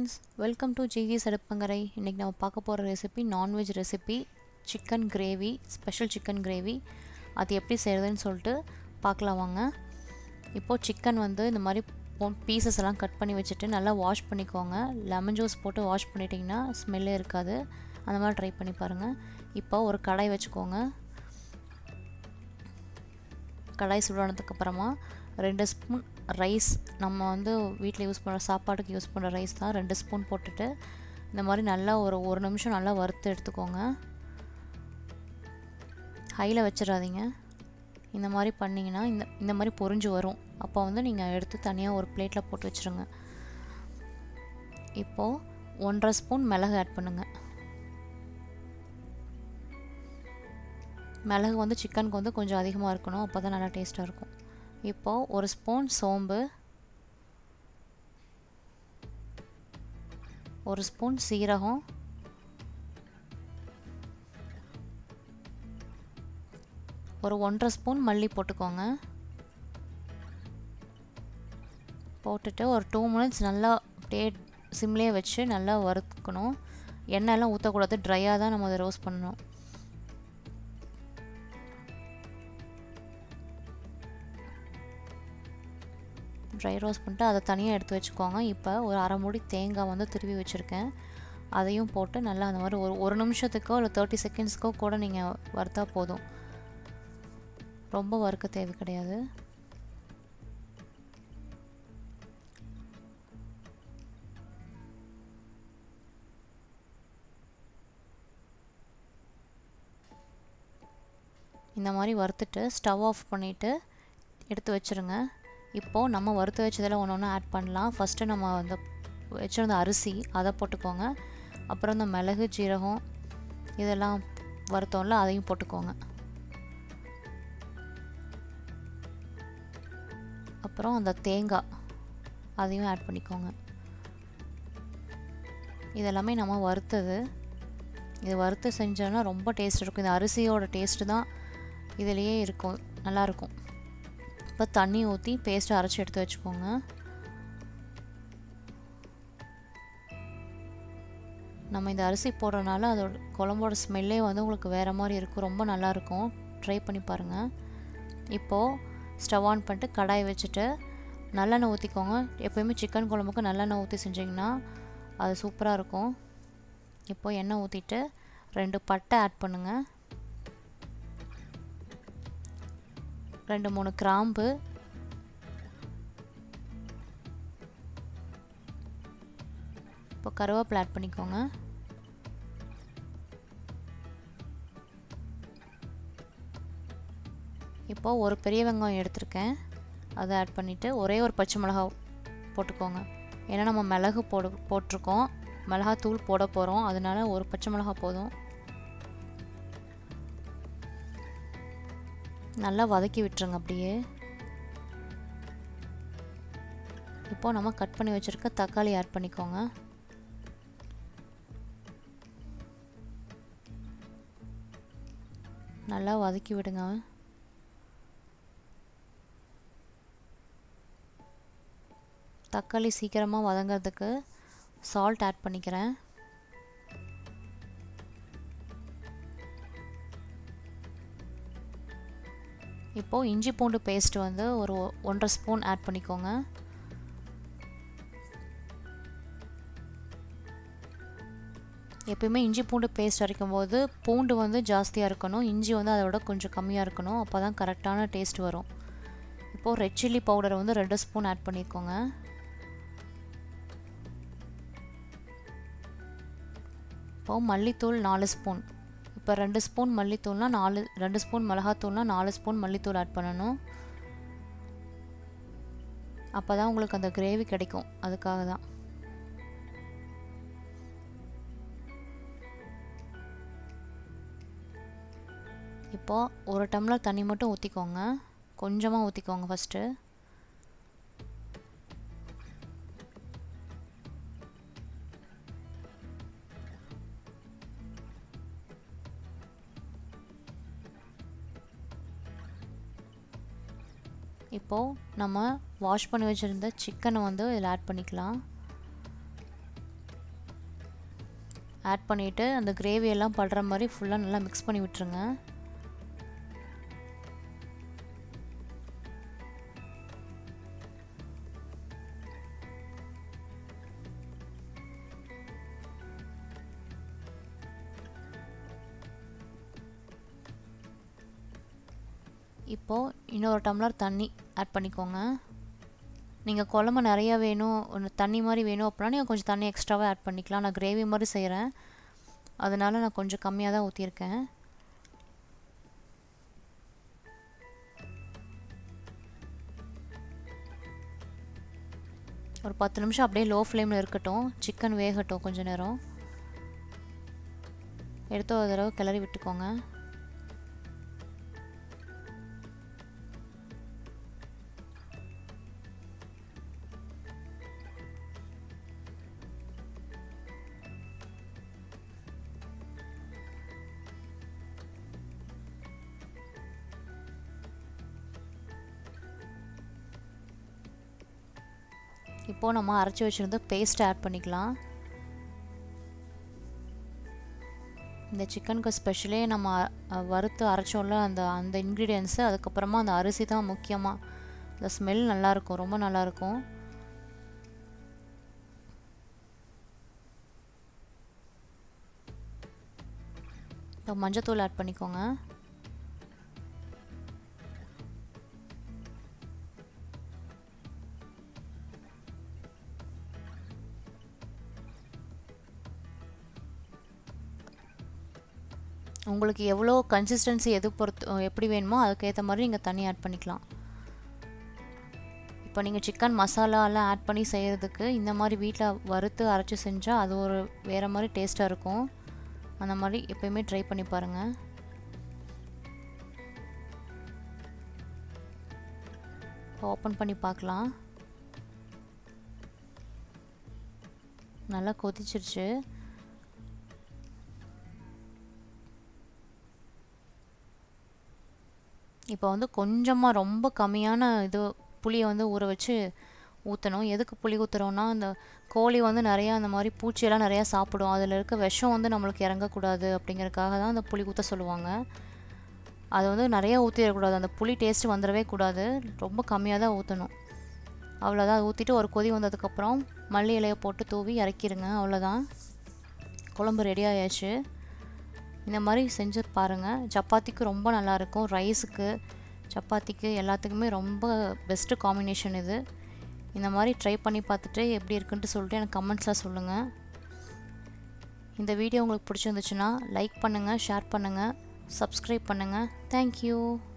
friends welcome to GG சடுப்பங்கரை இன்றைக்கி நம்ம பார்க்க போகிற recipe non veg recipe chicken gravy special chicken gravy அது எப்படி செய்கிறதுன்னு சொல்லிட்டு பார்க்கலாம் வாங்க இப்போது சிக்கன் வந்து இந்த மாதிரி பீசஸ் எல்லாம் கட் பண்ணி வச்சுட்டு நல்லா வாஷ் பண்ணிக்கோங்க லெமன் ஜூஸ் போட்டு வாஷ் பண்ணிட்டிங்கன்னா ஸ்மெல்லே இருக்காது அந்த மாதிரி ட்ரை பண்ணி பாருங்கள் இப்போ ஒரு கடாய் வச்சுக்கோங்க கடாய் சுடானதுக்கப்புறமா ரெண்டு ஸ்பூன் ரைஸ் நம்ம வந்து வீட்டில் யூஸ் பண்ணுற சாப்பாட்டுக்கு யூஸ் பண்ணுற ரைஸ் தான் ரெண்டு ஸ்பூன் போட்டுட்டு இந்த மாதிரி நல்லா ஒரு ஒரு நிமிஷம் நல்லா வறுத்து எடுத்துக்கோங்க ஹையில் வச்சிடாதீங்க இந்த மாதிரி பண்ணிங்கன்னா இந்த இந்த மாதிரி பொறிஞ்சு வரும் அப்போ வந்து நீங்கள் எடுத்து தனியாக ஒரு பிளேட்டில் போட்டு வச்சுருங்க இப்போது ஒன்றரை ஸ்பூன் மிளகு ஆட் பண்ணுங்கள் மிளகு வந்து சிக்கனுக்கு வந்து கொஞ்சம் அதிகமாக இருக்கணும் அப்போ தான் நல்லா டேஸ்ட்டாக இருக்கும் இப்போது ஒரு ஸ்பூன் சோம்பு ஒரு ஸ்பூன் சீரகம் ஒரு ஒன்றரை ஸ்பூன் மல்லி போட்டுக்கோங்க போட்டுட்டு ஒரு டூ மினிட்ஸ் நல்லா அப்படியே சிம்லேயே வச்சு நல்லா வறுக்கணும் எண்ணெயெல்லாம் ஊற்றக்கூடாது ட்ரையாக தான் நம்ம அதை ரோஸ்ட் பண்ணணும் ட்ரை ரோஸ்ட் பண்ணிட்டு அதை தனியாக எடுத்து வச்சுக்கோங்க இப்போ ஒரு அரை மூடி தேங்காய் வந்து திருவி வச்சுருக்கேன் அதையும் போட்டு நல்லா அந்த மாதிரி ஒரு ஒரு நிமிஷத்துக்கோ இல்லை தேர்ட்டி செகண்ட்ஸ்க்கோ கூட நீங்கள் வறுத்தா போதும் ரொம்ப வறுக்க தேவை கிடையாது இந்த மாதிரி வறுத்துட்டு ஸ்டவ் ஆஃப் பண்ணிவிட்டு எடுத்து வச்சுருங்க இப்போது நம்ம வறுத்து வச்சதில் ஒன்று ஒன்று ஆட் பண்ணலாம் ஃபஸ்ட்டு நம்ம வந்து வச்சுருந்த அரிசி அதை போட்டுக்கோங்க அப்புறம் இந்த மிளகு ஜீரகம் இதெல்லாம் வறுத்தோம்ல அதையும் போட்டுக்கோங்க அப்புறம் அந்த தேங்காய் அதையும் ஆட் பண்ணிக்கோங்க இதெல்லாமே நம்ம வறுத்தது இது வறுத்து செஞ்சோன்னா ரொம்ப டேஸ்ட் இருக்கும் இந்த அரிசியோட டேஸ்ட்டு தான் இதிலையே இருக்கும் நல்லாயிருக்கும் இப்போ தண்ணி ஊற்றி பேஸ்ட்டை அரைச்சி எடுத்து வச்சுக்கோங்க நம்ம இந்த அரிசி போடுறதுனால அதோட குழம்போட ஸ்மெல்லே வந்து உங்களுக்கு வேறு மாதிரி இருக்கும் ரொம்ப நல்லாயிருக்கும் ட்ரை பண்ணி பாருங்கள் இப்போது ஸ்டவ் ஆன் பண்ணிட்டு கடாய் வச்சுட்டு நல்லெண்ணெய் ஊற்றிக்கோங்க எப்போயுமே சிக்கன் குழம்புக்கு நல்லெண்ணெய் ஊற்றி செஞ்சிங்கன்னா அது சூப்பராக இருக்கும் இப்போது எண்ணெய் ஊற்றிட்டு ரெண்டு பட்டை ஆட் பண்ணுங்கள் ரெண்டு மூணு கிராம்பு இப்போ கருவேப்பிலை ஆட் பண்ணிக்கோங்க இப்போது ஒரு பெரிய வெங்காயம் எடுத்திருக்கேன் அதை ஆட் பண்ணிவிட்டு ஒரே ஒரு பச்சை மிளகா போட்டுக்கோங்க ஏன்னா நம்ம மிளகு போடு போட்டிருக்கோம் மிளகாத்தூள் போட போகிறோம் அதனால ஒரு பச்சை மிளகா போதும் நல்லா வதக்கி விட்டுருங்க அப்படியே இப்போது நம்ம கட் பண்ணி வச்சுருக்க தக்காளி ஆட் பண்ணிக்கோங்க நல்லா வதக்கி விடுங்க தக்காளி சீக்கிரமாக வதங்கிறதுக்கு சால்ட் ஆட் பண்ணிக்கிறேன் இப்போது இஞ்சி பூண்டு பேஸ்ட் வந்து ஒரு ஒன்றரை ஸ்பூன் ஆட் பண்ணிக்கோங்க எப்பயுமே இஞ்சி பூண்டு பேஸ்ட் அரைக்கும் போது பூண்டு வந்து ஜாஸ்தியாக இருக்கணும் இஞ்சி வந்து அதை விட கொஞ்சம் கம்மியாக இருக்கணும் அப்போ தான் கரெக்டான டேஸ்ட் வரும் இப்போது ரெட் சில்லி பவுடர் வந்து ரெண்டு ஸ்பூன் ஆட் பண்ணிக்கோங்க இப்போது மல்லித்தூள் நாலு ஸ்பூன் இப்போ ரெண்டு ஸ்பூன் மல்லித்தூள்னால் நாலு ரெண்டு ஸ்பூன் மிளகாத்தூள்னால் நாலு ஸ்பூன் மல்லித்தூள் ஆட் பண்ணணும் அப்போ தான் உங்களுக்கு அந்த கிரேவி கிடைக்கும் அதுக்காக தான் இப்போது ஒரு டம்ளர் தண்ணி மட்டும் ஊற்றிக்கோங்க கொஞ்சமாக ஊற்றிக்கோங்க ஃபஸ்ட்டு இப்போது நம்ம வாஷ் பண்ணி வச்சுருந்த சிக்கனை வந்து இதில் ஆட் பண்ணிக்கலாம் ஆட் பண்ணிவிட்டு அந்த கிரேவி எல்லாம் படுற மாதிரி ஃபுல்லாக நல்லா மிக்ஸ் பண்ணி விட்டுருங்க இப்போது இன்னொரு டம்ளர் தண்ணி ஆட் பண்ணிக்கோங்க நீங்கள் குழம்பு நிறையா வேணும் ஒன்று தண்ணி மாதிரி வேணும் அப்படின்னா நீங்கள் கொஞ்சம் தண்ணி எக்ஸ்ட்ராவாக ஆட் பண்ணிக்கலாம் நான் கிரேவி மாதிரி செய்கிறேன் அதனால் நான் கொஞ்சம் கம்மியாக தான் ஊற்றிருக்கேன் ஒரு பத்து நிமிஷம் அப்படியே லோ ஃப்ளேமில் இருக்கட்டும் சிக்கன் வேகட்டும் கொஞ்ச நேரம் எடுத்து ஒரு தடவை கிளறி விட்டுக்கோங்க இப்போது நம்ம அரைச்சி வச்சுருந்த பேஸ்ட் ஆட் பண்ணிக்கலாம் இந்த சிக்கனுக்கு ஸ்பெஷலே நம்ம வறுத்து அரைச்சோம்ல அந்த அந்த இன்க்ரீடியன்ஸு அதுக்கப்புறமா அந்த அரிசி தான் முக்கியமாக இந்த ஸ்மெல் நல்லாயிருக்கும் ரொம்ப நல்லாயிருக்கும் இப்போ மஞ்சத்தூள் ஆட் பண்ணிக்கோங்க உங்களுக்கு எவ்வளோ கன்சிஸ்டன்சி எது பொறுத்து எப்படி வேணுமோ அதுக்கேற்ற மாதிரி நீங்கள் தண்ணி ஆட் பண்ணிக்கலாம் இப்போ நீங்கள் சிக்கன் மசாலாலாம் ஆட் பண்ணி செய்கிறதுக்கு இந்த மாதிரி வீட்டில் வறுத்து அரைச்சி செஞ்சால் அது ஒரு வேறு மாதிரி டேஸ்ட்டாக இருக்கும் அந்த மாதிரி எப்போயுமே ட்ரை பண்ணி பாருங்கள் ஓப்பன் பண்ணி பார்க்கலாம் நல்லா கொதிச்சிருச்சு இப்போ வந்து கொஞ்சமாக ரொம்ப கம்மியான இது புளியை வந்து ஊற வச்சு ஊற்றணும் எதுக்கு புளி ஊற்றுறோன்னா அந்த கோழி வந்து நிறையா அந்த மாதிரி பூச்சியெல்லாம் நிறையா சாப்பிடும் அதில் இருக்க விஷம் வந்து நம்மளுக்கு இறங்கக்கூடாது அப்படிங்கிறதுக்காக தான் அந்த புளி ஊற்ற சொல்லுவாங்க அதை வந்து நிறையா ஊற்றிடக்கூடாது அந்த புளி டேஸ்ட்டு வந்துடவே கூடாது ரொம்ப கம்மியாக தான் ஊற்றணும் அவ்வளோதான் ஊற்றிட்டு ஒரு கொதி வந்ததுக்கப்புறம் மல்லி இலையை போட்டு தூவி இறக்கிடுங்க அவ்வளோதான் குழம்பு ரெடி ஆயாச்சு இந்த மாதிரி செஞ்சு பாருங்கள் சப்பாத்திக்கு ரொம்ப நல்லாயிருக்கும் ரைஸுக்கு சப்பாத்திக்கு எல்லாத்துக்குமே ரொம்ப பெஸ்ட்டு காம்பினேஷன் இது இந்த மாதிரி ட்ரை பண்ணி பார்த்துட்டு எப்படி இருக்குன்ட்டு சொல்லிட்டு எனக்கு கமெண்ட்ஸாக சொல்லுங்கள் இந்த வீடியோ உங்களுக்கு பிடிச்சிருந்துச்சுன்னா லைக் பண்ணுங்கள் ஷேர் பண்ணுங்கள் சப்ஸ்கிரைப் பண்ணுங்கள் தேங்க்யூ